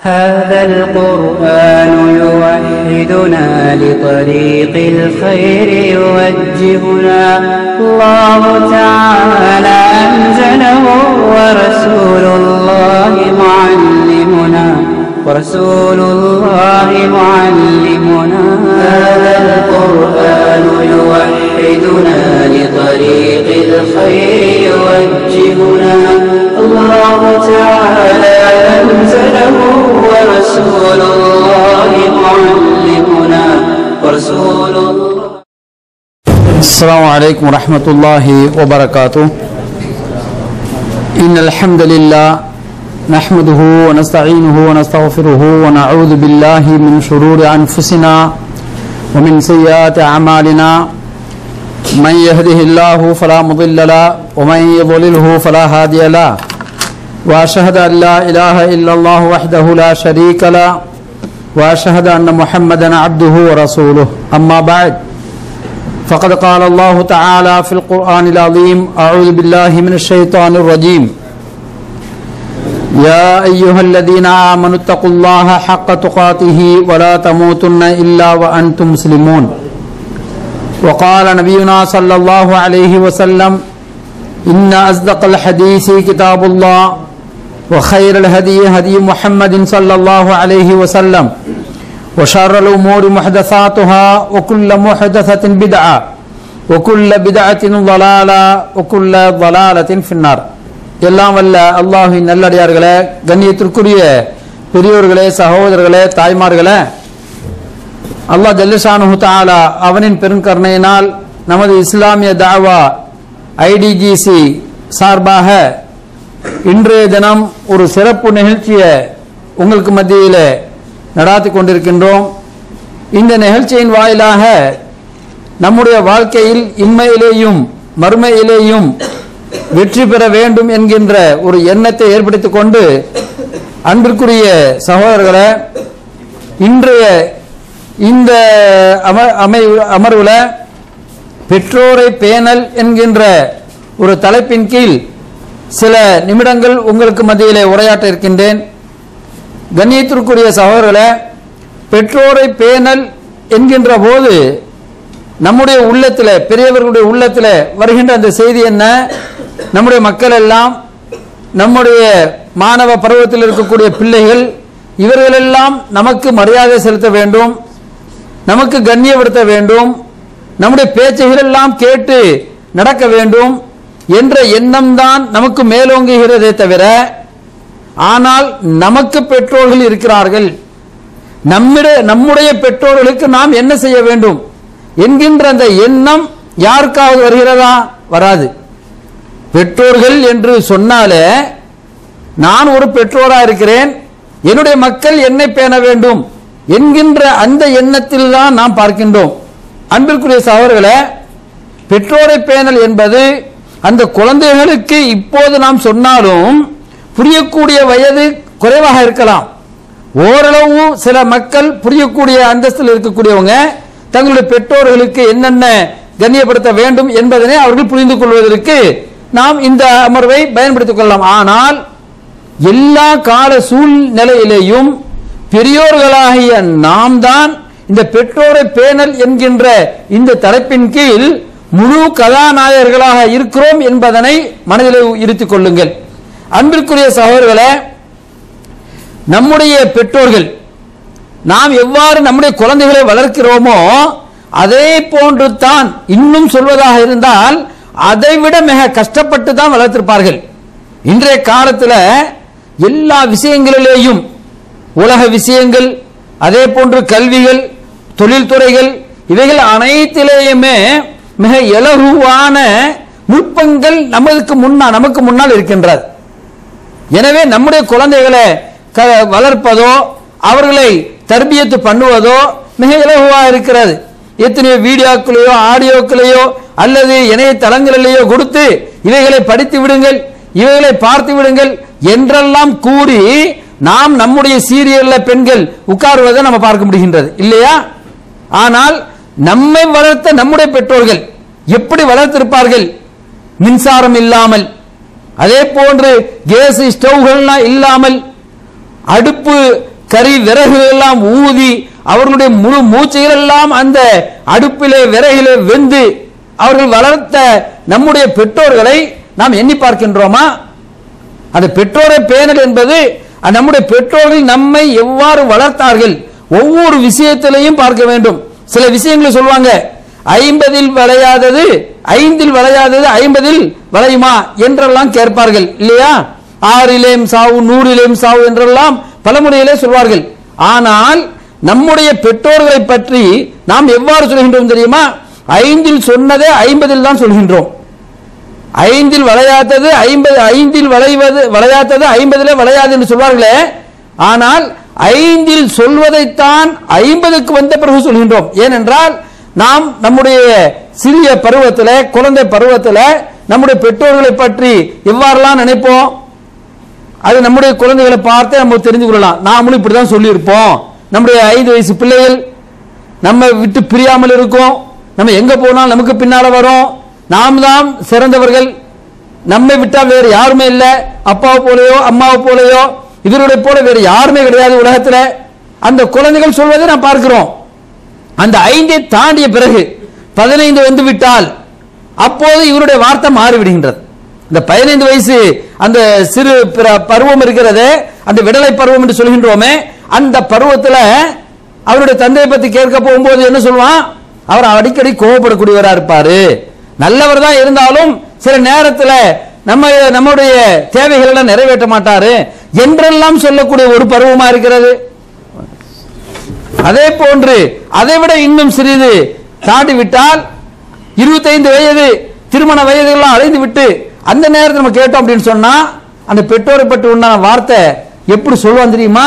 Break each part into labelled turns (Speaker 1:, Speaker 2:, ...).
Speaker 1: هذا القرآن يوحدنا لطريق الخير يوجهنا الله تعالى أنزله ورسول الله معلمنا ورسول الله معلمنا هذا القرآن يوحدنا لطريق الخير يوجهنا الله تعالى أنزله ورسول الله معلمنا ورسول الله
Speaker 2: السلام عليكم ورحمة الله وبركاته إن الحمد لله نحمده ونستعينه ونستغفره ونعوذ بالله من شرور أنفسنا ومن سيئات أعمالنا من يهده الله فلا مضل له ومن يضلله فلا هادي له وأشهد أن لا إله إلا الله وحده لا شريك له وأشهد أن محمدا عبده ورسوله أما بعد فقد قال الله تعالى في القرآن العظيم أعوذ بالله من الشيطان الرجيم يا أيها الذين آمنوا اتقوا الله حق تقاته ولا تموتن إلا وأنتم مسلمون وقال نبينا صلى الله عليه وسلم إن أصدق الحديث كتاب الله وخير الهدي هدي محمد صلى الله عليه وسلم وشر الأمور محدثاتها وكل محدثة بدعة وكل بدعة ضلالة وكل ضلالة في النار எல்லாம் வல்ல அல்லாஹின் நல்லடியார்களே கண்ணியத்திற்குரிய பெரியோர்களே சகோதரர்களே தாய்மார்களே அல்லாஹ் ஜல்லிஷானு தாலா அவனின் பெருங்கருணையினால் நமது இஸ்லாமிய தாவா ஐடிஜிசி சார்பாக இன்றைய தினம் ஒரு சிறப்பு நிகழ்ச்சியை உங்களுக்கு மத்தியில் நடாத்தி கொண்டிருக்கின்றோம் இந்த நிகழ்ச்சியின் வாயிலாக நம்முடைய வாழ்க்கையில் இன்மையிலேயும் மறுமையிலேயும் வெற்றி பெற வேண்டும் என்கின்ற ஒரு எண்ணத்தை ஏற்படுத்திக் கொண்டு அன்பிற்குரிய சகோதரர்களே இன்றைய இந்த அம அமை அமர்வில் பெற்றோரை பேணல் என்கின்ற ஒரு தலைப்பின் கீழ் சில நிமிடங்கள் உங்களுக்கு மத்தியிலே உரையாற்ற இருக்கின்றேன் கண்ணியத்திற்குரிய சகோதரர்களே பெற்றோரை பேணல் என்கின்ற போது நம்முடைய உள்ளத்தில் பெரியவர்களுடைய உள்ளத்தில் வருகின்ற அந்த செய்தி என்ன நம்முடைய மக்கள் எல்லாம் நம்முடைய மாணவ பருவத்தில் இருக்கக்கூடிய பிள்ளைகள் இவர்களெல்லாம் நமக்கு மரியாதை செலுத்த வேண்டும் நமக்கு கண்ணியப்படுத்த வேண்டும் நம்முடைய பேச்சுகள் எல்லாம் கேட்டு நடக்க வேண்டும் என்ற எண்ணம் தான் நமக்கு மேலோங்குகிறதே தவிர ஆனால் நமக்கு பெற்றோர்கள் இருக்கிறார்கள் நம்மிட நம்முடைய பெற்றோர்களுக்கு நாம் என்ன செய்ய வேண்டும் என்கின்ற அந்த எண்ணம் யாருக்காவது வருகிறதா வராது பெற்றோர்கள் என்று சொன்னாலே நான் ஒரு பெற்றோரா இருக்கிறேன் என்னுடைய மக்கள் என்னை பேண வேண்டும் என்கின்ற அந்த எண்ணத்தில் தான் நாம் பார்க்கின்றோம் அன்பிற்குரிய சகோதரர்களே பெற்றோரை பேணல் என்பது அந்த குழந்தைகளுக்கு இப்போது நாம் சொன்னாலும் புரியக்கூடிய வயது குறைவாக இருக்கலாம் ஓரளவு சில மக்கள் புரியக்கூடிய அந்தஸ்தில் இருக்கக்கூடியவங்க தங்களுடைய பெற்றோர்களுக்கு என்னென்ன கண்ணியப்படுத்த வேண்டும் என்பதனை அவர்கள் புரிந்து கொள்வதற்கு நாம் இந்த அமர்வை பயன்படுத்திக் கொள்ளலாம் ஆனால் எல்லா கால சூழ்நிலையிலேயும் பெரியோர்களாகிய நாம் தான் இந்த பெற்றோரை பேணல் என்கின்ற இந்த தலைப்பின் கீழ் முழு கதாநாயகர்களாக இருக்கிறோம் என்பதனை மனதில் இருத்திக் கொள்ளுங்கள் அன்பிற்குரிய சகோதரர்களே நம்முடைய பெற்றோர்கள் நாம் எவ்வாறு நம்முடைய குழந்தைகளை வளர்க்கிறோமோ அதே போன்று தான் இன்னும் சொல்வதாக இருந்தால் அதைவிட மிக கஷ்டப்பட்டு தான் வளர்த்திருப்பார்கள் இன்றைய காலத்தில் எல்லா விஷயங்களிலேயும் உலக விஷயங்கள் அதே போன்று கல்விகள் தொழில்துறைகள் இவைகள் அனைத்திலேயுமே மிக இலகுவான நுட்பங்கள் நமக்கு முன்னால் நமக்கு முன்னால் இருக்கின்றது எனவே நம்முடைய குழந்தைகளை க- வளர்ப்பதோ அவர்களை தர்பியத்து பண்ணுவதோ மிக இலகுவாக இருக்கிறது எத்தனையோ வீடியோக்களையோ ஆடியோக்களையோ அல்லது இணையதளங்களிலேயோ கொடுத்து இவைகளை படித்து விடுங்கள் இவைகளை பார்த்து விடுங்கள் என்றெல்லாம் கூறி நாம் நம்முடைய சீரியல்ல பெண்கள் உட்காருவதை நம்ம பார்க்க முடிகின்றது இல்லையா ஆனால் நம்மை வளர்த்த நம்முடைய பெற்றோர்கள் எப்படி வளர்த்திருப்பார்கள் மின்சாரம் இல்லாமல் அதே போன்று கேஸ் ஸ்டவ்கள்லாம் இல்லாமல் அடுப்பு கறி விறகுகள் எல்லாம் ஊதி அவர்களுடைய முழு மூச்சைகள் எல்லாம் அந்த அடுப்பிலே விறகிலே வெந்து அவர்கள் வளர்த்த நம்முடைய பெற்றோர்களை நாம் எண்ணி பார்க்கின்றோமா அந்த பெற்றோரை பேணல் என்பது அது நம்முடைய பெற்றோர்கள் நம்மை எவ்வாறு வளர்த்தார்கள் ஒவ்வொரு விஷயத்திலையும் பார்க்க வேண்டும் சில விஷயங்களை சொல்லுவாங்க ஐம்பதில் விளையாதது ஐந்தில் விளையாதது ஐம்பதில் விளையுமா என்றெல்லாம் கேட்பார்கள் இல்லையா ஆறிலேயும் சாவு நூறிலேயும் சாவு என்றெல்லாம் பலமுறையிலே சொல்வார்கள் ஆனால் நம்முடைய பெற்றோர்களை பற்றி நாம் எவ்வாறு சொல்கின்றோம் தெரியுமா ஐந்தில் சொன்னதே ஐம்பதில் தான் சொல்கின்றோம் ஐந்தில் விளையாதது ஐம்பது ஐந்தில் விளைவது விளையாதது ஐம்பதில் விளையாது என்று சொல்வார்களே ஆனால் ஐந்தில் சொல்வதைத்தான் ஐம்பதுக்கு வந்த பிறகு சொல்கின்றோம் ஏனென்றால் நாம் நம்முடைய சிறிய பருவத்தில் குழந்தை பருவத்தில் நம்முடைய பெற்றோர்களை பற்றி எவ்வாறெல்லாம் நினைப்போம் அது நம்முடைய குழந்தைகளை பார்த்து நம்ம தெரிஞ்சு கொள்ளலாம் நாமளும் இப்படிதான் சொல்லியிருப்போம் நம்முடைய ஐந்து வயசு பிள்ளைகள் நம்ம விட்டு பிரியாமல் இருக்கும் நம்ம எங்க போனாலும் நமக்கு பின்னால வரும் நாம் தான் சிறந்தவர்கள் நம்மை விட்டால் வேறு யாருமே இல்லை அப்பாவை போலயோ அம்மாவை போலயோ இவருடைய போல வேறு யாருமே கிடையாது உலகத்துல அந்த குழந்தைகள் சொல்வதை நாம் பார்க்கிறோம் அந்த ஐந்தை தாண்டிய பிறகு பதினைந்து வந்து விட்டால் அப்போது இவருடைய வார்த்தை மாறிவிடுகின்றது இந்த பதினைந்து வயசு அந்த சிறு பிர- பருவம் இருக்கிறது அந்த விடலை பருவம் என்று சொல்கின்றோமே அந்த பருவத்துல அவருடைய தந்தையை பத்தி கேட்க போகும்போது என்ன சொல்லுவான் அவர் அடிக்கடி கோவப்படக்கூடியவரா இருப்பாரு நல்லவர் தான் இருந்தாலும் சில நேரத்துல நம்ம நம்முடைய தேவைகளை எல்லாம் நிறைவேற்ற மாட்டாரு என்றெல்லாம் சொல்லக்கூடிய ஒரு பருவமா இருக்கிறது அதே போன்று அதை விட இன்னும் சிறிது தாண்டி விட்டால் இருபத்தைந்து வயது திருமண வயதெல்லாம் அடைந்து விட்டு அந்த நேரத்தில் நம்ம கேட்டோம் அப்படின்னு சொன்னா அந்த பெற்றோரை பற்றி உண்டான வார்த்தை எப்படி சொல்லுவான் தெரியுமா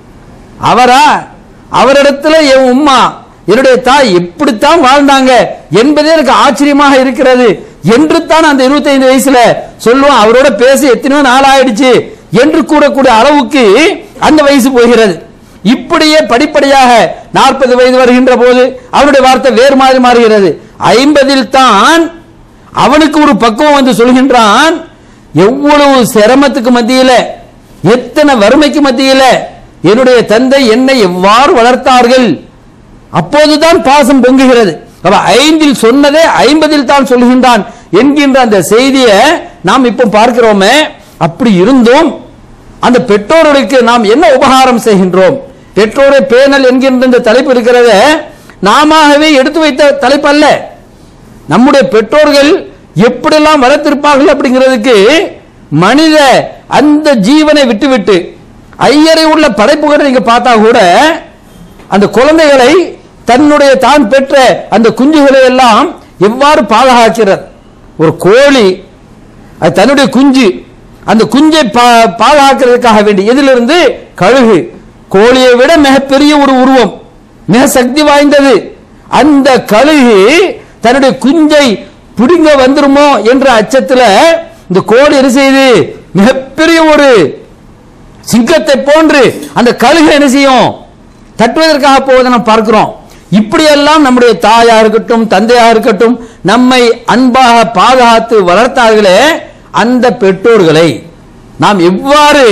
Speaker 2: அவரா அவரிடத்துல என் உம்மா என்னுடைய தாய் எப்படித்தான் வாழ்ந்தாங்க என்பதே எனக்கு ஆச்சரியமாக இருக்கிறது என்று தான் அந்த 25 வயசுல சொல்லுவான் அவரோட பேசி எத்தனையோ நாள் ஆயிடுச்சு என்று கூறக்கூடிய அளவுக்கு அந்த வயசு போகிறது இப்படியே படிப்படியாக நாற்பது வயது வருகின்ற போது அவருடைய வார்த்தை வேறு மாதிரி மாறுகிறது ஐம்பதில் தான் அவனுக்கு ஒரு பக்குவம் வந்து சொல்கின்றான் எவ்வளவு சிரமத்துக்கு மத்தியில எத்தனை வறுமைக்கு மத்தியில என்னுடைய தந்தை என்னை எவ்வாறு வளர்த்தார்கள் அப்போதுதான் பாசம் பொங்குகிறது அப்ப ஐந்தில் சொன்னதே ஐம்பதில் தான் சொல்கின்றான் என்கின்ற அந்த செய்தியை நாம் இப்போ பார்க்கிறோமே அப்படி இருந்தும் அந்த பெற்றோர்களுக்கு நாம் என்ன உபகாரம் செய்கின்றோம் பெற்றோரை பேணல் என்கின்ற இந்த தலைப்பு இருக்கிறத நாமவே எடுத்து வைத்த தலைப்பு அல்ல நம்முடைய பெற்றோர்கள் எப்படியெல்லாம் வளர்த்திருப்பார்கள் அப்படிங்கிறதுக்கு மனித அந்த ஜீவனை விட்டுவிட்டு ஐயரை உள்ள படைப்புகளை நீங்க பார்த்தா கூட அந்த குழந்தைகளை தன்னுடைய தான் பெற்ற அந்த குஞ்சுகளை எல்லாம் எவ்வாறு பாதுகாக்கிறது ஒரு கோழி அது தன்னுடைய குஞ்சு அந்த குஞ்சை பா- பாதுகாக்கிறதுக்காக வேண்டி எதிலிருந்து கழுகு கோழியை விட மிகப்பெரிய ஒரு உருவம் மிக சக்தி வாய்ந்தது அந்த கழுகு தன்னுடைய குஞ்சை பிடுங்க வந்துருமோ என்ற அச்சத்துல இந்த கோழி என்ன செய்யுது மிகப்பெரிய ஒரு சிங்கத்தை போன்று அந்த கழுகு என்ன செய்யும் தட்டுவதற்காக போவதை நாம் பார்க்கிறோம் இப்படியெல்லாம் நம்முடைய தாயா இருக்கட்டும் தந்தையா இருக்கட்டும் நம்மை அன்பாக பாதுகாத்து வளர்த்தார்களே அந்த பெற்றோர்களை நாம் எவ்வாறு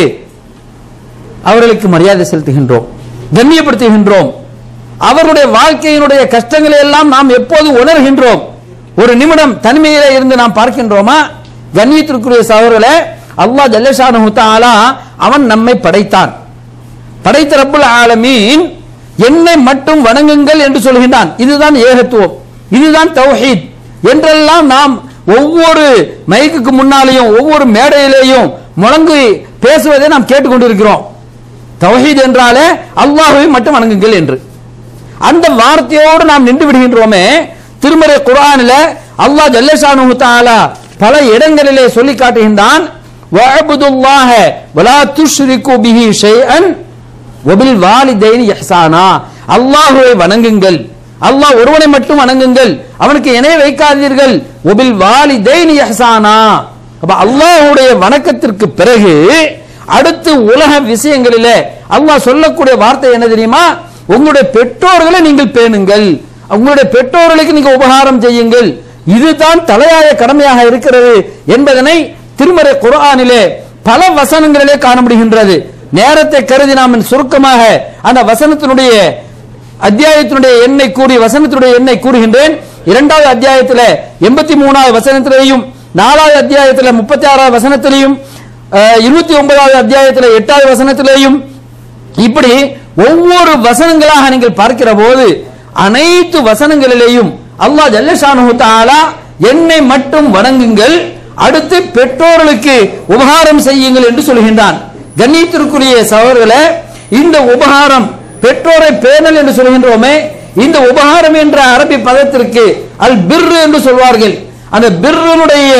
Speaker 2: அவர்களுக்கு மரியாதை செலுத்துகின்றோம் கண்ணியப்படுத்துகின்றோம் அவர்களுடைய வாழ்க்கையினுடைய கஷ்டங்களை எல்லாம் நாம் எப்போது உணர்கின்றோம் ஒரு நிமிடம் தனிமையிலே இருந்து நாம் பார்க்கின்றோமா கண்ணியத்திற்குரிய சகோதரர்களே அல்லாஹ் ஜல்லஷானு தஆலா அவன் நம்மை படைத்தான் படைத்த ரப்புல் ஆலமீன் என்னை மட்டும் வணங்குங்கள் என்று சொல்கின்றான் இதுதான் ஏகத்துவம் இதுதான் தௌஹீத் என்றெல்லாம் நாம் ஒவ்வொரு மைக்குக்கு முன்னாலேயும் ஒவ்வொரு மேடையிலேயும் முழங்கு பேசுவதை நாம் கேட்டுக்கொண்டிருக்கிறோம் தௌஹீத் என்றாலே அல்லாஹ்வை மட்டும் வணங்குங்கள் என்று அந்த வார்த்தையோடு நாம் நின்று விடுகின்றோமே திருமறை குர்ஆனில அல்லாஹ் ஜல்லஷானு தஆலா பல இடங்களிலே சொல்லி காட்டுகின்றான் வஅபுதுல்லாஹ வலா துஷ்ரிகு பிஹி ஷைஅன் வபில் வாலிதைனி இஹ்சானா அல்லாஹ்வை வணங்குங்கள் அல்லாஹ் ஒருவனை மட்டும் வணங்குங்கள் அவனுக்கு இணை வைக்காதீர்கள் வபில் வாலிதைனி இஹ்சானா அப்ப அல்லாஹ்வுடைய வணக்கத்திற்கு பிறகு அடுத்து உலக விஷயங்களிலே அல்லாஹ் சொல்லக்கூடிய வார்த்தை என்ன தெரியுமா உங்களுடைய பெற்றோர்களை நீங்கள் பேணுங்கள் உங்களுடைய பெற்றோர்களுக்கு நீங்க உபகாரம் செய்யுங்கள் இதுதான் தலையாய கடமையாக இருக்கிறது என்பதனை திருமறை குர்ஆனிலே பல வசனங்களிலே காண முடிகின்றது நேரத்தை கருதி நாம் சுருக்கமாக அந்த வசனத்தினுடைய அத்தியாயத்தினுடைய எண்ணை கூறி வசனத்தினுடைய எண்ணை கூறுகின்றேன் இரண்டாவது அத்தியாயத்தில் எண்பத்தி மூணாவது வசனத்திலேயும் நாலாவது அத்தியாயத்தில் முப்பத்தி ஆறாவது வசனத்திலையும் இருபத்தி ஒன்பதாவது அத்தியாயத்தில் எட்டாவது வசனத்திலேயும் இப்படி ஒவ்வொரு வசனங்களாக நீங்கள் பார்க்கிற போது அனைத்து வசனங்களிலேயும் அல்லாஹ் ஜல்லஷானு தாலா என்னை மட்டும் வணங்குங்கள் அடுத்து பெற்றோர்களுக்கு உபகாரம் செய்யுங்கள் என்று சொல்கின்றான் கண்ணியத்திற்குரிய சகோதரர்களே இந்த உபகாரம் பெற்றோரை பேணல் என்று சொல்கின்றோமே இந்த உபகாரம் என்ற அரபி பதத்திற்கு அல் பிர் என்று சொல்வார்கள் அந்த பிர்னுடைய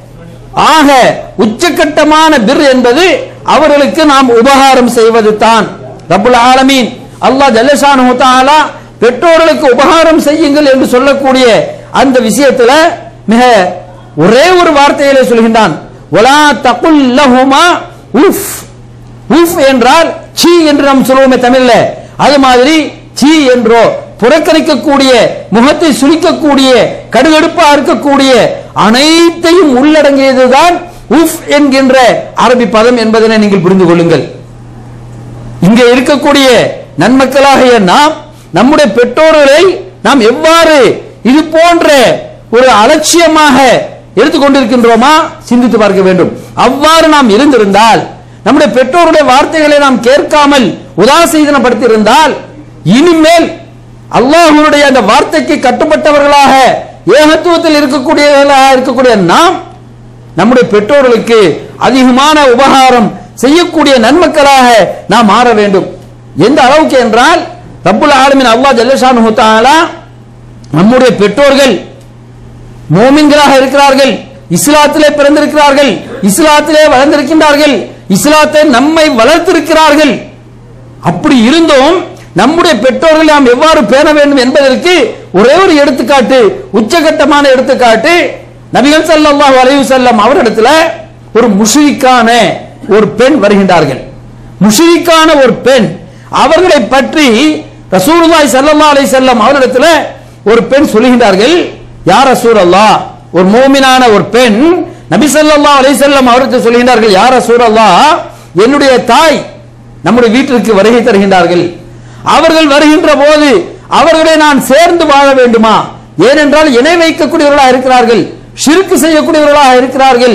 Speaker 2: ஆக உச்சக்கட்டமான பிர் என்பது அவர்களுக்கு நாம் உபகாரம் செய்வது தான் ரப்புல் ஆலமீன் அல்லாஹ் ஜல்லஷானு தஆலா பெற்றோர்களுக்கு உபகாரம் செய்யுங்கள் என்று சொல்லக்கூடிய அந்த விஷயத்துல மிக ஒரே ஒரு வார்த்தையிலே சொல்கின்றான் ஒலா தகுல் லஹுமா உஃப் உஃப் என்றால் சீ என்று நாம் சொல்லுவோமே தமிழ்ல அது மாதிரி சீ என்றோ புறக்கணிக்கக்கூடிய முகத்தை சுளிக்கக்கூடிய கடுகடுப்பா இருக்கக்கூடிய அனைத்தையும் உள்ளடங்கியதுதான் உஃப் என்கின்ற அரபி பதம் என்பதனை நீங்கள் புரிந்து கொள்ளுங்கள் இங்கே இருக்கக்கூடிய நன்மக்களாகிய நாம் நம்முடைய பெற்றோர்களை நாம் எவ்வாறு இது போன்ற ஒரு அலட்சியமாக எடுத்துக்கொண்டிருக்கின்றோமா சிந்தித்து பார்க்க வேண்டும் அவ்வாறு நாம் இருந்திருந்தால் நம்முடைய பெற்றோருடைய வார்த்தைகளை நாம் கேட்காமல் உதாசீதனப்படுத்தி இருந்தால் இனிமேல் அல்லாஹ்வுடைய அந்த வார்த்தைக்கு கட்டுப்பட்டவர்களாக ஏகத்துவத்தில் இருக்கக்கூடியவர்களாக இருக்கக்கூடிய நாம் நம்முடைய பெற்றோர்களுக்கு அதிகமான உபகாரம் செய்யக்கூடிய நன்மக்களாக நாம் மாற வேண்டும் எந்த அளவுக்கு என்றால் ரப்புல் ஆலமின் அல்லாஹ் ஜல்லஷானு தஆலா நம்முடைய பெற்றோர்கள் மோமின்களாக இருக்கிறார்கள் இஸ்லாத்திலே பிறந்திருக்கிறார்கள் இஸ்லாத்திலே வளர்ந்திருக்கின்றார்கள் இஸ்லாத்தை நம்மை வளர்த்திருக்கிறார்கள் அப்படி இருந்தும் நம்முடைய பெற்றோர்களை நாம் எவ்வாறு பேண வேண்டும் என்பதற்கு ஒரே ஒரு எடுத்துக்காட்டு உச்சகட்டமான எடுத்துக்காட்டு நபிகள் ஸல்லல்லாஹு அலைஹி வஸல்லம் அவரிடத்துல ஒரு முஷ்ரிக்கான ஒரு பெண் வருகின்றார்கள் முஷ்ரிக்கான ஒரு பெண் அவர்களை பற்றி ரசூலுல்லாஹி ஸல்லல்லாஹு அலைஹி வஸல்லம் அவரிடத்துல ஒரு பெண் சொல்லுகின்றார்கள் யார் ரசூலல்லாஹ் ஒரு மூமினான ஒரு பெண் நபி ஸல்லல்லாஹு அலைஹி வஸல்லம் அவருக்கு சொல்லுகின்றார்கள் யார் ரசூலல்லாஹ் என்னுடைய தாய் நம்முடைய வீட்டிற்கு வருகை தருகின்றார்கள் அவர்கள் வருகின்ற போது அவர்களை நான் சேர்ந்து வாழ வேண்டுமா ஏனென்றால் இணை வைக்கக்கூடியவர்களாக இருக்கிறார்கள் ஷிர்க் செய்யக்கூடியவர்களாக இருக்கிறார்கள்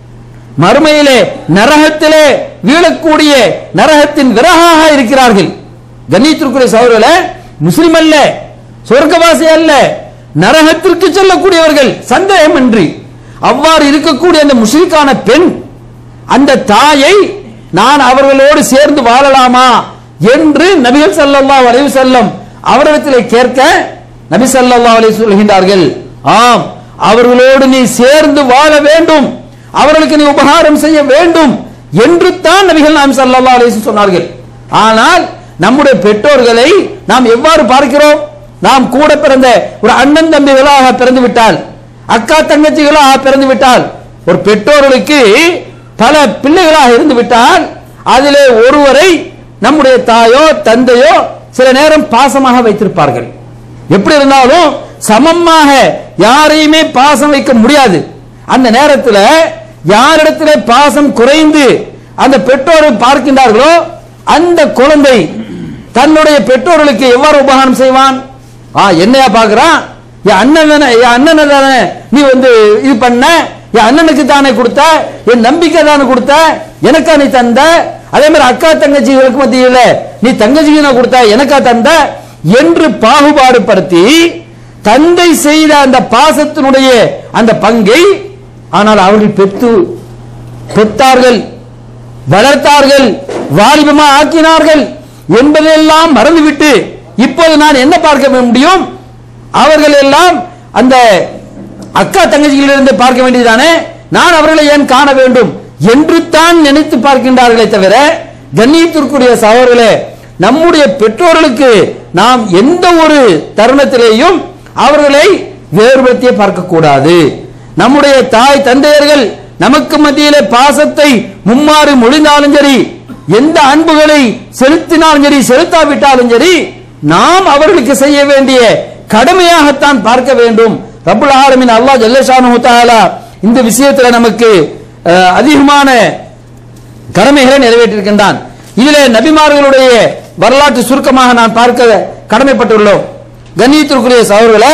Speaker 2: மறுமையிலே நரகத்திலே வீழக்கூடிய நரகத்தின் விறகாக இருக்கிறார்கள் கண்ணியத்திற்குரிய சகோதரர்களே முஸ்லிம் அல்ல சொர்க்கவாசி அல்ல நரகத்திற்கு செல்லக்கூடியவர்கள் சந்தேகமின்றி அவ்வாறு இருக்கக்கூடிய அந்த முஸ்லிக்கான பெண் அந்த தாயை நான் அவர்களோடு சேர்ந்து வாழலாமா என்று நபிகள் ஸல்லல்லாஹு அலைஹி வஸல்லம் அவரிடத்திலே கேட்க நபி ஸல்லல்லாஹு அலைஹி சொல்கின்றார்கள் ஆம் அவர்களோடு நீ சேர்ந்து வாழ வேண்டும் அவர்களுக்கு நீ உபகாரம் செய்ய வேண்டும் என்று தான் நபிகள் நாம் ஸல்லல்லாஹு அலைஹி வஸல்லம் சொன்னார்கள் ஆனால் நம்முடைய பெற்றோர்களை நாம் எவ்வாறு பார்க்கிறோம் நாம் கூட பிறந்த ஒரு அண்ணன் தம்பிகளாக பிறந்து விட்டால் அக்கா தங்கச்சிகளாக பிறந்து விட்டால் ஒரு பெற்றோர்களுக்கு பல பிள்ளைகளாக இருந்து விட்டால் அதிலே ஒருவரை நம்முடைய தாயோ தந்தையோ சில நேரம் பாசமாக வைத்திருப்பார்கள் எப்படி இருந்தாலும் சமமாக யாரையுமே பாசம் வைக்க முடியாது அந்த நேரத்தில் யாரிடத்திலே பாசம் குறைந்து அந்த பெற்றோரை பார்க்கின்றார்களோ அந்த குழந்தை தன்னுடைய பெற்றோர்களுக்கு எவ்வாறு உபகாரம் செய்வான் ஆ என்னையா பார்க்கறான் என் அண்ணன் தானே என் அண்ணனை தானே நீ வந்து இது பண்ண என் அண்ணனுக்கு தானே கொடுத்த என் நம்பிக்கை தானே கொடுத்த எனக்கா நீ தந்த அதே மாதிரி அக்கா தங்கச்சிகளுக்கு மத்தியில் நீ தங்கச்சிக்கு நான் கொடுத்த எனக்கா தந்த என்று பாகுபாடு படுத்தி தந்தை செய்த அந்த பாசத்தினுடைய அந்த பங்கை ஆனால் அவர்கள் பெற்று பெற்றார்கள் வளர்த்தார்கள் வாலிபமா ஆக்கினார்கள் என்பதையெல்லாம் மறந்துவிட்டு இப்போது நான் என்ன பார்க்க முடியும் அவர்கள் எல்லாம் அந்த அக்கா தங்கச்சிகளிலிருந்து பார்க்க வேண்டியதானே நான் அவர்களை ஏன் காண வேண்டும் என்று தான் நினைத்து பார்க்கின்றார்களே தவிர கண்ணியத்திற்குரிய சகோதரர்களே நம்முடைய பெற்றோர்களுக்கு நாம் எந்த ஒரு தருணத்திலேயும் அவர்களை வேறுபடுத்தியே பார்க்க கூடாது நம்முடைய தாய் தந்தையர்கள் நமக்கு மத்தியிலே பாசத்தை மும்மாறு மொழிந்தாலும் சரி எந்த அன்புகளை செலுத்தினாலும் சரி செலுத்தாவிட்டாலும் சரி நாம் அவர்களுக்கு செய்ய வேண்டிய கடமையாகத்தான் பார்க்க வேண்டும் ரப்புல் ஆலமீன் அல்லாஹ் ஜல்லஷானு தஆலா இந்த விஷயத்துல நமக்கு அஹ், அதிகமான கடமைகளை நிறைவேற்றிருக்கின்றான் இதிலே நபிமார்களுடைய வரலாற்று சுருக்கமாக நான் பார்க்க கடமைப்பட்டுள்ளோம் கண்ணியத்திற்குரிய சகோதரர்களே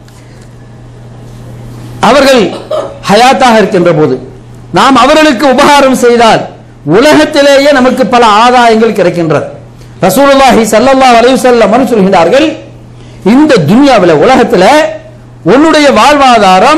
Speaker 2: அவர்கள் ஹயாத்தாக இருக்கின்ற போது நாம் அவர்களுக்கு உபகாரம் செய்தால் உலகத்திலேயே நமக்கு பல ஆதாயங்கள் கிடைக்கின்றது ரசூலுல்லாஹி ஸல்லல்லாஹு அலைஹி வஸல்லம் அவர்கள் சொல்கிறார்கள் இந்த துன்யாவில் உலகத்தில் உன்னுடைய வாழ்வாதாரம்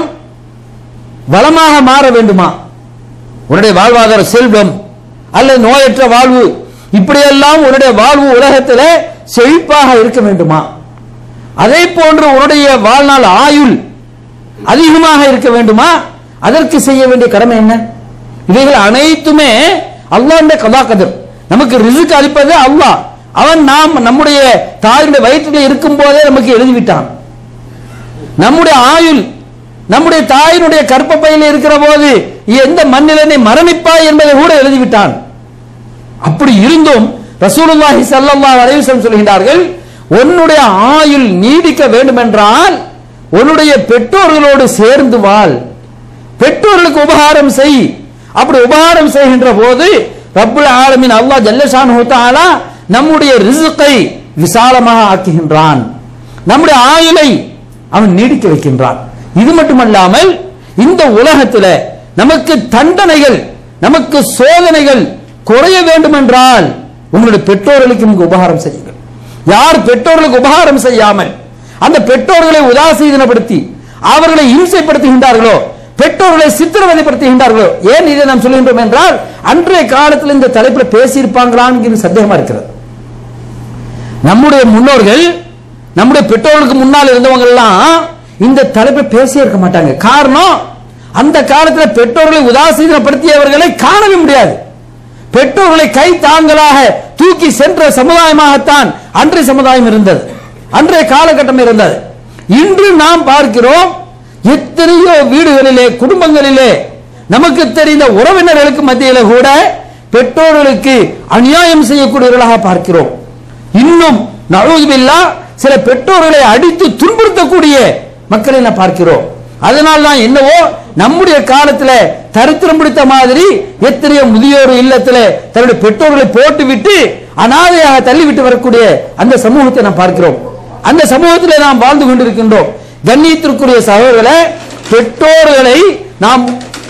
Speaker 2: வளமாக மாற வேண்டுமா உன்னுடைய வாழ்வாதார செல்வம் அல்லது நோயற்ற வாழ்வு இப்படியெல்லாம் உன்னுடைய வாழ்வு உலகத்தில் செழிப்பாக இருக்க வேண்டுமா அதே போன்று உன்னுடைய வாழ்நாள் ஆயுள் அதிகமாக இருக்க வேண்டுமா அதற்கு செய்ய வேண்டிய கடமை என்ன இவைகள் அனைத்துமே அல்லாஹ்வுடைய கதா கதர் நமக்கு ரிசுக் அளிப்பது அல்லாஹ் அவன் நாம் நம்முடைய தாயுடைய வயிற்றில் இருக்கும் போதே நமக்கு எழுதிவிட்டான் நம்முடைய ஆயுள் நம்முடைய தாயினுடைய கற்பப்பையில் இருக்கிற போது எந்த மண்ணிலனை மரணிப்பாய் என்பதை கூட எழுதிவிட்டான் அப்படி இருந்தும் ரசூலுல்லாஹி ஸல்லல்லாஹு அலைஹி வஸல்லம் சொல்கிறார்கள் உன்னுடைய ஆயுள் நீடிக்க வேண்டுமென்றால் உன்னுடைய பெற்றோர்களோடு சேர்ந்து வாழ் பெற்றோர்களுக்கு உபகாரம் செய் அப்படி உபகாரம் செய்கின்ற போது ரப்புல் ஆலமீன் அல்லாஹ் ஜல்லஷானு தஆலா நம்முடைய ரிசுக்கை விசாலமாக ஆக்குகின்றான் நம்முடைய ஆயுளை அவன் நீடிக்க வைக்கின்றான் இது மட்டுமல்லாமல் இந்த உலகத்தில் நமக்கு தண்டனைகள் நமக்கு சோதனைகள் குறைய வேண்டும் என்றால் உங்களுடைய பெற்றோர்களுக்கு நீங்க உபகாரம் செய்யுங்கள் யார் பெற்றோர்களுக்கு உபகாரம் செய்யாமல் அந்த பெற்றோர்களை உதாசீனப்படுத்தி அவர்களை இம்சைப்படுத்துகின்றார்களோ பெற்றோர்களை சித்திரவதைப்படுத்துகின்றார்களோ ஏன் இதை நாம் சொல்கின்றோம் என்றால் அன்றைய காலத்தில் இந்த தலைப்பில் பேசியிருப்பாங்களான்னு சந்தேகமா இருக்கிறது நம்முடைய முன்னோர்கள் நம்முடைய பெற்றோர்களுக்கு முன்னால் இருந்தவங்க எல்லாம் இந்த தலைப்பை பேசியே இருக்க மாட்டாங்க காரணம் அந்த காலத்தில் பெற்றோர்களை உதாசீனப்படுத்தியவர்களை காணவே முடியாது பெற்றோர்களை கை தாங்களாக தூக்கி சென்ற சமுதாயமாகத்தான் அன்றைய சமுதாயம் இருந்தது அன்றைய காலகட்டம் இருந்தது இன்று நாம் பார்க்கிறோம் எத்தனையோ வீடுகளிலே குடும்பங்களிலே நமக்கு தெரிந்த உறவினர்களுக்கு மத்தியில கூட பெற்றோர்களுக்கு அநியாயம் செய்யக்கூடியவர்களாக பார்க்கிறோம் இன்னும் நழுவில்லா சில பெற்றோர்களை அடித்து துன்புறுத்தக்கூடிய மக்களை நான் பார்க்கிறோம் அதனால் தான் என்னவோ நம்முடைய காலத்துல தரித்திரம் பிடித்த மாதிரி எத்தனையோ முதியோர் இல்லத்துல தன்னுடைய பெற்றோர்களை போட்டுவிட்டு அனாதையாக தள்ளிவிட்டு வரக்கூடிய அந்த சமூகத்தை நாம் பார்க்கிறோம் அந்த சமூகத்தில் நாம் வாழ்ந்து கொண்டிருக்கின்றோம் கண்ணியத்திற்குரிய சகோதரர்களை பெற்றோர்களை நாம்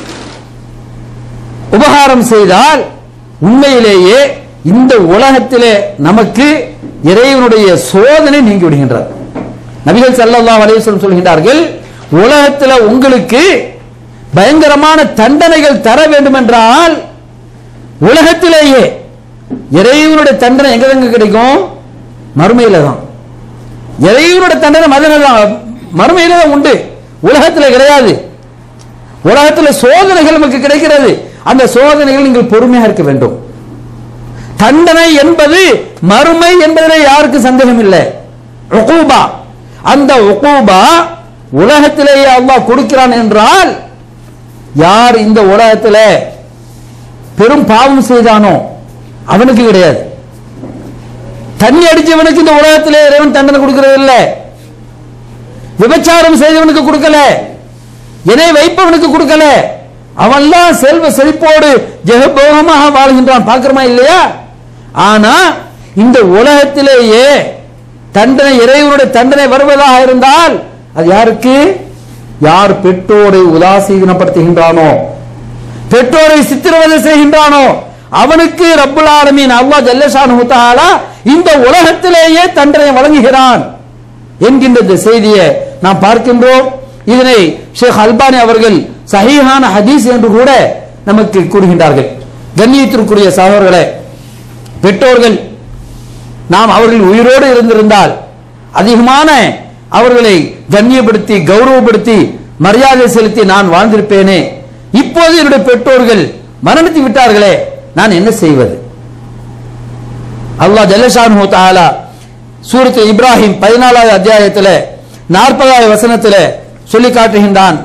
Speaker 2: உபகாரம் செய்தால் உண்மையிலேயே இந்த உலகத்திலே நமக்கு இறைவனுடைய சோதனை நீங்கி விடுகின்றார் நபிகள் ஸல்லல்லாஹு அலைஹி வஸல்லம் சொல்கின்றார்கள் உலகத்தில் உங்களுக்கு பயங்கரமான தண்டனைகள் தர வேண்டும் என்றால் உலகத்திலேயே இறைவனுடைய தண்டனை எங்க எங்க கிடைக்கும் மறுமையில தான் இறைவனுடைய தண்டனை மதுரை தான் மறுமையில தான் உண்டு உலகத்தில் கிடையாது உலகத்தில் சோதனைகள் நமக்கு கிடைக்கிறது அந்த சோதனைகள் நீங்கள் பொறுமையாக இருக்க வேண்டும் தண்டனை என்பது மறுமை என்பதிலே யாருக்கு சந்தேகம் இல்லை உகூபா அந்த உகூபா உலகத்திலேயே அல்லாஹ் கொடுக்கிறான் என்றால் யார் இந்த உலகத்தில் பெரும் பாவம் செய்தானோ அவனுக்கு கிடையாது தண்ணி அடிச்சவனுக்கு இந்த உலகத்திலே இறைவன் தண்டனை கொடுக்கிறது இல்லை விபச்சாரம் செய்தவனுக்கு கொடுக்கல இணை வைப்பவனுக்கு கொடுக்கல அவன்லாம் செல்வ செழிப்போடு ஜெகபோகமாக வாழ்கின்றான் பார்க்கிறோமா இல்லையா ஆனா இந்த உலகத்திலேயே தண்டனை இறைவனுடைய தண்டனை வருவதாக இருந்தால் அது யாருக்கு யார் பெற்றோரை உதாசீனப்படுத்துகின்றானோ பெற்றோரை சித்திரவதை செய்கின்றானோ அவனுக்கு ரப்புல் ஆலமீன் அல்லாஹ் ஜல்லஷானு தஆலா இந்த உலகத்திலேயே தண்டனை வழங்குகிறான் என்கின்ற இந்த செய்தியை நாம் பார்க்கின்றோம் இதனை ஷேக் அல்பானி அவர்கள் சஹீஹான ஹதீஸ் என்று கூட நமக்கு கூறுகின்றார்கள் கண்ணியத்திற்குரிய சகோதரர்களே பெற்றோர்கள் நாம் அவர்கள் உயிரோடு இருந்திருந்தால் அதிகமான அவர்களை கண்ணியப்படுத்தி கௌரவப்படுத்தி மரியாதை செலுத்தி நான் வாழ்ந்திருப்பேனே இப்போது என்னுடைய பெற்றோர்கள் மரணித்து விட்டார்களே நான் என்ன செய்வது அல்லாஹ் ஜல்லஷானு தஆலா சூரத்து இப்ராஹிம் பதினாலாவது அத்தியாயத்தில் நாற்பதாவது வசனத்தில் சொல்லி காட்டுகின்றான்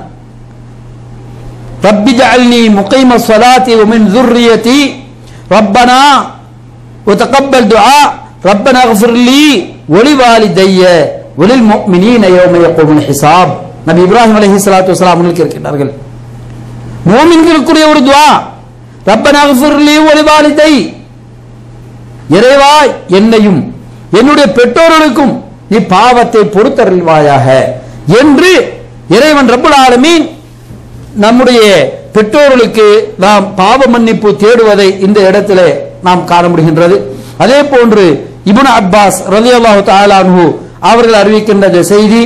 Speaker 2: ரப்பி ஜஅல்னி முகைம ஸலாத்தி வ மின் ذُرِّيَّتِي ரப்பனா وتقبل دعاء ربنا اغفر لي ولوالدي وللمؤمنين يوم يقوم الحساب நபி இப்ராஹிம் அலைஹிஸ்ஸலாத்து வஸலாம் அவர்களுக்கு இருக்கின்றார்கள் மூமின்களுக்குரிய ஒரு துஆ ரப்பனா اغفر لي ولوالدي இறைவா என்னையும் என்னுடைய பெற்றோர்களுக்கும் நீ பாவத்தை பொறுத்தருள்வாயாக என்று இறைவன் ரப்பல் ஆலமீன் நம்முடைய பெற்றோர்களுக்கு நாம் பாவ மன்னிப்பு தேடுவதை இந்த இடத்திலே நாம் காண முடிகின்றது அதே போன்று இப்னு அப்பாஸ் ரலியல்லாஹு தஆலா அன்ஹு அவர்கள் அறிவிக்கின்ற இந்த செய்தி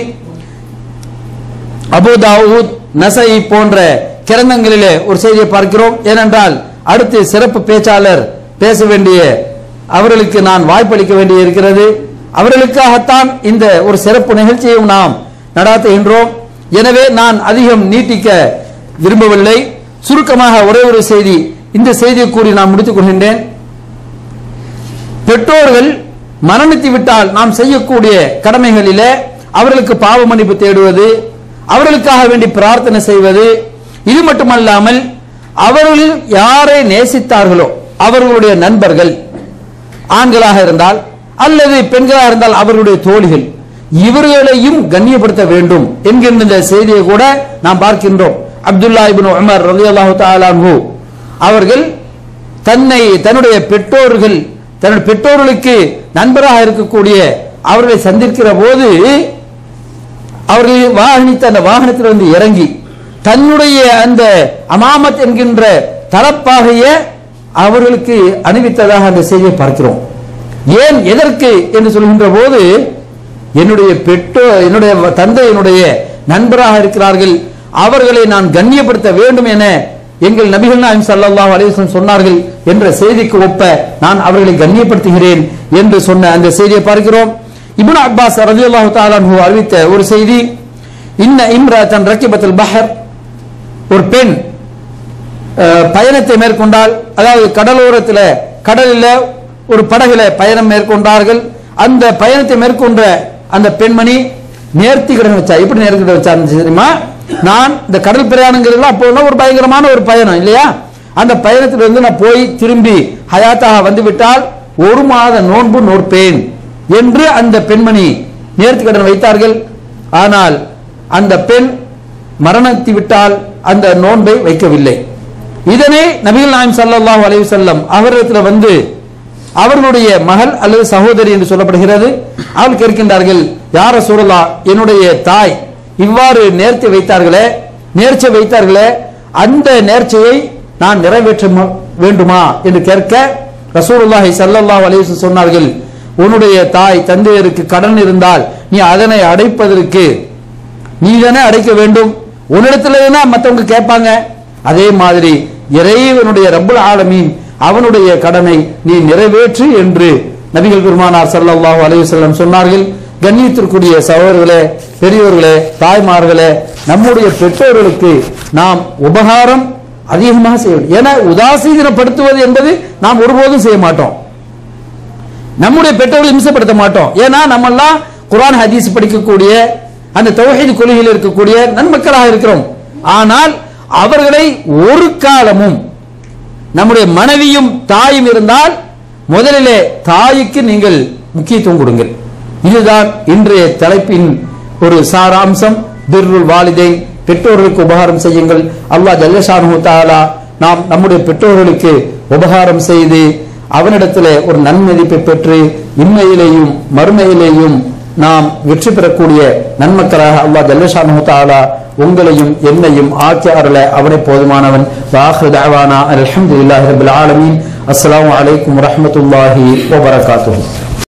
Speaker 2: அபு தாவூத் நசை போன்ற கிரந்தங்களிலே ஒரு செய்தியை பார்க்கிறோம் ஏனென்றால் அடுத்து சிறப்பு பேச்சாளர் பேச வேண்டிய அவர்களுக்கு நான் வாய்ப்பளிக்க வேண்டி இருக்கிறது அவர்களுக்காகத்தான் இந்த ஒரு சிறப்பு நிகழ்ச்சியையும் நாம் நடாத்துகின்றோம் எனவே நான் அதிகம் நீட்டிக்க விரும்பவில்லை சுருக்கமாக ஒரே ஒரு செய்தி இந்த செய்தியை கூறி நான் முடித்துக் கொள்கின்றேன் பெற்றோர்கள் மரணித்து விட்டால் நாம் செய்யக்கூடிய கடமைகளிலே அவர்களுக்கு பாவ மன்னிப்பு தேடுவது அவர்களுக்காக வேண்டி பிரார்த்தனை செய்வது இது மட்டுமல்லாமல் அவர்கள் யாரை நேசித்தார்களோ அவர்களுடைய நண்பர்கள் ஆண்களாக இருந்தால் அல்லது பெண்களாக இருந்தால் அவர்களுடைய தோழிகள் இவர்களையும் கண்ணியப்படுத்த வேண்டும் என்கின்ற இந்த செய்தியை கூட நாம் பார்க்கின்றோம் அப்துல்லா இப்னு உமர் ரலியல்லாஹு தஆலா அன்ஹு அவர்கள் தன்னை தன்னுடைய பெற்றோர்கள் தன்னுடைய பெற்றோர்களுக்கு நண்பராக இருக்கக்கூடிய அவர்களை சந்திக்கிற போது அவர்கள் வாகனித்த அந்த வாகனத்திலிருந்து இறங்கி தன்னுடைய அந்த அமாமத் என்கின்ற தலப்பாகைய அவர்களுக்கு அணிவித்ததாக அந்த செய்தியை பார்க்கிறோம் ஏன் எதற்கு என்று சொல்கின்ற போது என்னுடைய பெற்றோர் என்னுடைய தந்தை என்னுடைய நண்பராக இருக்கிறார்கள் அவர்களை நான் கண்ணியப்படுத்த வேண்டும் என எங்கள் நபிகள் நாயம் ஸல்லல்லாஹு அலைஹி வஸல்லம் சொன்னார்கள் என்ற செய்திக்கு ஒப்ப நான் அவர்களை கண்ணியப்படுத்துகிறேன் என்று சொன்ன அந்த செய்தியை பார்க்கிறோம் இப்னு அப்பாஸ் ரலியல்லாஹு தஆலா அன்ஹு அறிவித்த ஒரு செய்தி இன்ன இம்ராத்தன் ரக்கிபத்துல் பஹர் ஒரு பெண் அஹ், பயணத்தை மேற்கொண்டால் அதாவது கடலோரத்தில் கடலில் ஒரு படகுல பயணம் மேற்கொண்டார்கள் அந்த பயணத்தை மேற்கொண்ட அந்த பெண்மணி நேர்த்தி கடன் வச்சா எப்படி நேர்த்தி கடன் வச்சா தெரியுமா நான் இந்த கடல் பிரயாணங்கிறதுலாம் அப்போ உள்ள ஒரு பயங்கரமான ஒரு பயணம் இல்லையா அந்த பயணத்திலிருந்து நான் போய் திரும்பி ஹயாத்தாக வந்து விட்டால் ஒரு மாத நோன்பு நோற்பேன் என்று அந்த பெண்மணி நேர்த்தி கடன் வைத்தார்கள் ஆனால் அந்த பெண் மரணத்தி விட்டால் அந்த நோன்பை வைக்கவில்லை இதனை நபிகள் நாயம் ஸல்லல்லாஹு அலைஹி வஸல்லம் அவரிடத்தில் வந்து அவர்களுடைய மகள் அல்லது சகோதரி என்று சொல்லப்படுகிறது அவள் கேட்கின்றார்கள் யார சூழலா என்னுடைய தாய் இவ்வாறு நேர்த்தி வைத்தார்களே நேர்ச்சை வைத்தார்களே அந்த நேர்ச்சையை நான் நிறைவேற்ற ம- வேண்டுமா என்று கேட்க ரசூலுல்லாஹி ஸல்லல்லாஹு அலைஹி வஸல்லம் சொன்னார்கள் உன்னுடைய தாய் தந்தையருக்கு கடன் இருந்தால் நீ அதனை அடைப்பதற்கு நீ தானே அடைக்க வேண்டும் உன்னிடத்துல தான் மற்றவங்க கேட்பாங்க அதே மாதிரி இறைவனுடைய ரப்புல் ஆலமீன் அவனுடைய கடனை நீ நிறைவேற்று என்று நபிகள் பெருமானார் ஸல்லல்லாஹு அலைஹி வஸல்லம் சொன்னார்கள் கண்ணியத்திற்குரிய சகோதரர்களே பெரியோர்களே தாய்மார்களே நம்முடைய பெற்றோர்களுக்கு நாம் உபகாரம் அதிகமாக செய்ய வேண்டும் ஏன்னா உதாசீனப்படுத்துவது என்பது நாம் ஒருபோதும் செய்ய மாட்டோம் நம்முடைய பெற்றோர்களை இம்சப்படுத்த மாட்டோம் ஏன்னா நம்ம எல்லாம் குர்ஆன் ஹதீஸ் படிக்கக்கூடிய அந்த தௌஹீத் கொள்கையில் இருக்கக்கூடிய நன்மக்களாக இருக்கிறோம் ஆனால் அவர்களை ஒரு காலமும் நம்முடைய மனைவியும் தாயும் இருந்தால் முதலிலே தாய்க்கு நீங்கள் முக்கியத்துவம் கொடுங்கள் இதுதான் இன்றைய தலைப்பின் ஒரு சாராம்சம் பிர்ருல் வாலிதைன் பெற்றோர்களுக்கு உபகாரம் செய்யுங்கள் அல்லாஹ் ஜல்லஷானு தாலா நாம் நம்முடைய பெற்றோர்களுக்கு உபகாரம் செய்து அவனிடத்திலே ஒரு நன்மதிப்பை பெற்று இன்மையிலேயும் மறுமையிலேயும் நாம் வெற்றி பெறக்கூடிய நன்மக்களாக அல்லாஹ் ஜல்லஷானு தாலா உங்களையும் என்னையும் ஆக்கி அருள அவனை போதுமானவன் வாஹு தஅவானா அல்ஹம்துலில்லாஹி ரப்பில் ஆலமீன் அஸ்ஸலாமு அலைக்கும் வரஹ்மத்துல்லாஹி வபரகாத்துஹு